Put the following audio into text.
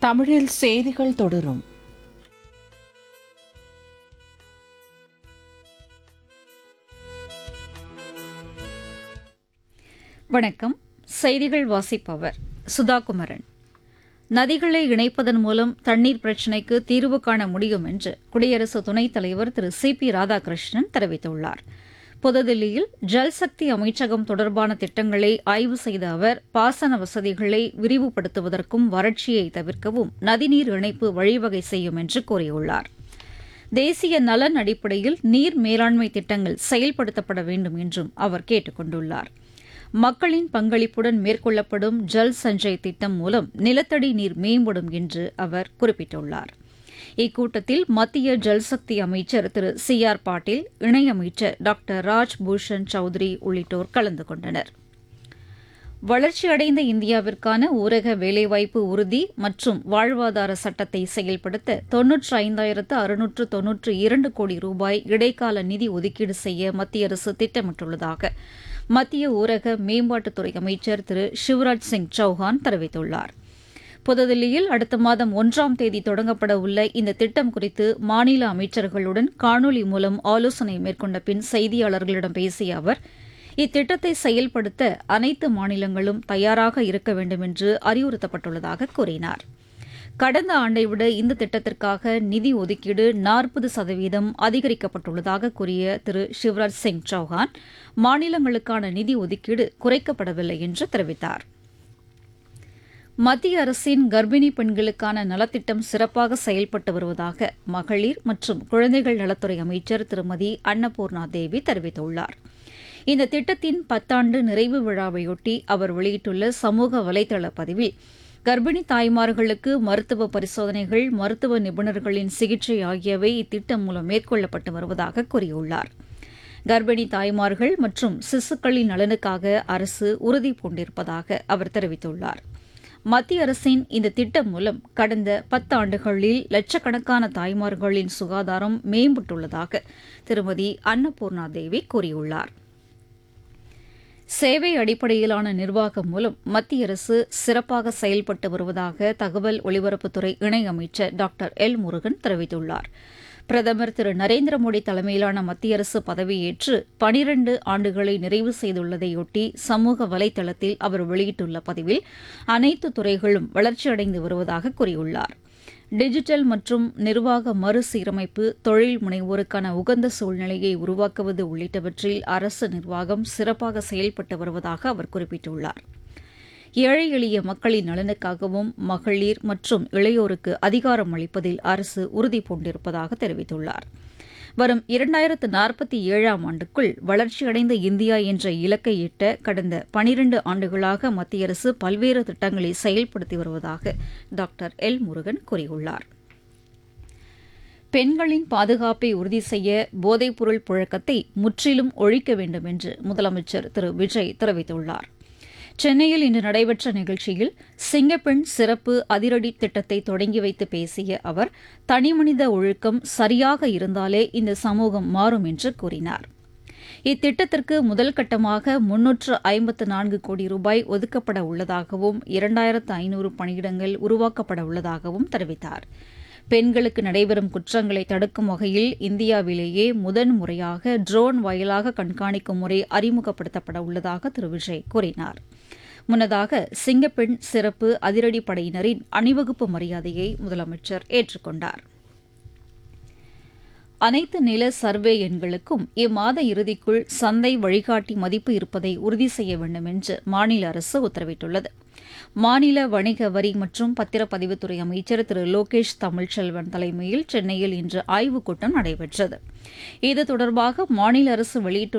தமிழில் செய்திகள் தொடரும் வணக்கம் செய்திகள் வாசிப்பவர் சுதாகுமரன் நதிகளை இணைப்பதன் மூலம் தண்ணீர் பிரச்சினைக்கு தீர்வு காண முடியும் என்று குடியரசு துணைத் தலைவர் திரு சி பி ராதாகிருஷ்ணன் தெரிவித்துள்ளார் புதுதில்லியில் ஜல்சக்தி அமைச்சகம் தொடர்பான திட்டங்களை ஆய்வு செய்த அவர் பாசன வசதிகளை விரிவுபடுத்துவதற்கும் வறட்சியை தவிர்க்கவும் நதிநீர் இணைப்பு வழிவகை செய்யும் என்று கூறியுள்ளார் தேசிய நலன் அடிப்படையில் நீர் மேலாண்மை திட்டங்கள் செயல்படுத்தப்பட வேண்டும் என்றும் அவர் கேட்டுக் கொண்டுள்ளார் மக்களின் பங்களிப்புடன் மேற்கொள்ளப்படும் ஜல் சஞ்சய் திட்டம் மூலம் நிலத்தடி நீர் மேம்படும் என்று அவர் குறிப்பிட்டுள்ளார் இக்கூட்டத்தில் மத்திய ஜல்சக்தி அமைச்சர் திரு சி ஆர் பாட்டீல் இணையமைச்சர் டாக்டர் ராஜ் பூஷன் சௌத்ரி உள்ளிட்டோர் கலந்து கொண்டனர் வளர்ச்சியடைந்த இந்தியாவிற்கான ஊரக வேலைவாய்ப்பு உறுதி மற்றும் வாழ்வாதார சட்டத்தை செயல்படுத்த தொன்னூற்று ஐந்தாயிரத்து அறுநூற்று தொன்னூற்று இரண்டு கோடி ரூபாய் இடைக்கால நிதி ஒதுக்கீடு செய்ய மத்திய அரசு திட்டமிட்டுள்ளதாக மத்திய ஊரக மேம்பாட்டுத்துறை அமைச்சர் திரு சிவராஜ் சிங் சௌஹான் தெரிவித்துள்ளார் புதுதில்லியில் அடுத்த மாதம் ஒன்றாம் தேதி தொடங்கப்பட உள்ள இந்த திட்டம் குறித்து மாநில அமைச்சர்களுடன் காணொலி மூலம் ஆலோசனை மேற்கொண்ட பின் செய்தியாளர்களிடம் பேசிய அவர் இத்திட்டத்தை செயல்படுத்த அனைத்து மாநிலங்களும் தயாராக இருக்க வேண்டும் என்று அறிவுறுத்தப்பட்டுள்ளதாக கூறினார் கடந்த ஆண்டை விட இந்த திட்டத்திற்காக நிதி ஒதுக்கீடு நாற்பது சதவீதம் அதிகரிக்கப்பட்டுள்ளதாக கூறிய திரு சிவராஜ் சிங் சௌஹான் மாநிலங்களுக்கான நிதி ஒதுக்கீடு குறைக்கப்படவில்லை என்று தெரிவித்தார் மத்திய அரசின் கர்ப்பிணி பெண்களுக்கான நலத்திட்டம் சிறப்பாக செயல்பட்டு வருவதாக மகளிர் மற்றும் குழந்தைகள் நலத்துறை அமைச்சர் திருமதி அன்னபூர்ணா தேவி தெரிவித்துள்ளார் இந்த திட்டத்தின் பத்தாண்டு நிறைவு விழாவையொட்டி அவர் வெளியிட்டுள்ள சமூக வலைதள பதிவில் கர்ப்பிணி தாய்மார்களுக்கு மருத்துவ பரிசோதனைகள் மருத்துவ நிபுணர்களின் சிகிச்சை ஆகியவை இத்திட்டம் மூலம் மேற்கொள்ளப்பட்டு வருவதாக கூறியுள்ளார் கர்ப்பிணி தாய்மார்கள் மற்றும் சிசுக்களின் நலனுக்காக அரசு உறுதி பூண்டிருப்பதாக அவர் தெரிவித்துள்ளார் மத்திய அரசின் இந்த திட்டம் மூலம் கடந்த பத்தாண்டுகளில் லட்சக்கணக்கான தாய்மார்களின் சுகாதாரம் மேம்பட்டுள்ளதாக திருமதி அன்னபூர்ணா தேவி கூறியுள்ளார் சேவை அடிப்படையிலான நிர்வாகம் மூலம் மத்திய அரசு சிறப்பாக செயல்பட்டு வருவதாக தகவல் ஒலிபரப்புத்துறை இணையமைச்சர் டாக்டர் எல் முருகன் தெரிவித்துள்ளார் பிரதமர் திரு நரேந்திர மோடி தலைமையிலான மத்திய அரசு பதவியேற்று பனிரண்டு ஆண்டுகளை நிறைவு செய்துள்ளதையொட்டி சமூக வலைதளத்தில் அவர் வெளியிட்டுள்ள பதிவில் அனைத்து துறைகளும் வளர்ச்சியடைந்து வருவதாக கூறியுள்ளார் டிஜிட்டல் மற்றும் நிர்வாக மறுசீரமைப்பு தொழில் முனைவோருக்கான உகந்த சூழ்நிலையை உருவாக்குவது உள்ளிட்டவற்றில் அரசு நிர்வாகம் சிறப்பாக செயல்பட்டு வருவதாக அவர் குறிப்பிட்டுள்ளார் ஏழை எளிய மக்களின் நலனுக்காகவும் மகளிர் மற்றும் இளையோருக்கு அதிகாரம் அளிப்பதில் அரசு உறுதி பூண்டிருப்பதாக தெரிவித்துள்ளார் வரும் இரண்டாயிரத்து நாற்பத்தி ஏழாம் ஆண்டுக்குள் வளர்ச்சியடைந்த இந்தியா என்ற இலக்கை எட்ட கடந்த பனிரண்டு ஆண்டுகளாக மத்திய அரசு பல்வேறு திட்டங்களை செயல்படுத்தி வருவதாக டாக்டர் எல் முருகன் கூறியுள்ளார் பெண்களின் பாதுகாப்பை உறுதி செய்ய போதைப்பொருள் புழக்கத்தை முற்றிலும் ஒழிக்க வேண்டும் என்று முதலமைச்சர் திரு விஜய் தெரிவித்துள்ளார் சென்னையில் இன்று நடைபெற்ற நிகழ்ச்சியில் சிங்கப்பெண் சிறப்பு அதிரடி திட்டத்தை தொடங்கி வைத்து பேசிய அவர் தனிமனித ஒழுக்கம் சரியாக இருந்தாலே இந்த சமூகம் மாறும் என்று கூறினார் இத்திட்டத்திற்கு முதல் கட்டமாக முன்னூற்று ஐம்பத்து நான்கு கோடி ரூபாய் ஒதுக்கப்பட உள்ளதாகவும் இரண்டாயிரத்து ஐநூறு பணியிடங்கள் உருவாக்கப்பட உள்ளதாகவும் தெரிவித்தார் பெண்களுக்கு நடைபெறும் குற்றங்களை தடுக்கும் வகையில் இந்தியாவிலேயே முதன் முறையாக ட்ரோன் வாயிலாக கண்காணிக்கும் முறை அறிமுகப்படுத்தப்பட உள்ளதாக திரு விஜய் கூறினார் முன்னதாக சிங்கப்பெண் சிறப்பு அதிரடிப்படையினரின் அணிவகுப்பு மரியாதையை முதலமைச்சர் ஏற்றுக்கொண்டார் அனைத்து நில சர்வே எண்களுக்கும் இம்மாத இறுதிக்குள் சந்தை வழிகாட்டி மதிப்பு இருப்பதை உறுதி செய்ய வேண்டும் என்று மாநில அரசு உத்தரவிட்டுள்ளது மாநில வணிக வரி மற்றும் பத்திரப்பதிவுத்துறை அமைச்சர் திரு லோகேஷ் தமிழ்ச்செல்வன் தலைமையில் சென்னையில் இன்று ஆய்வுக் கூட்டம் நடைபெற்றது இது தொடர்பாக மாநில அரசு வெளியிட்டுள்ள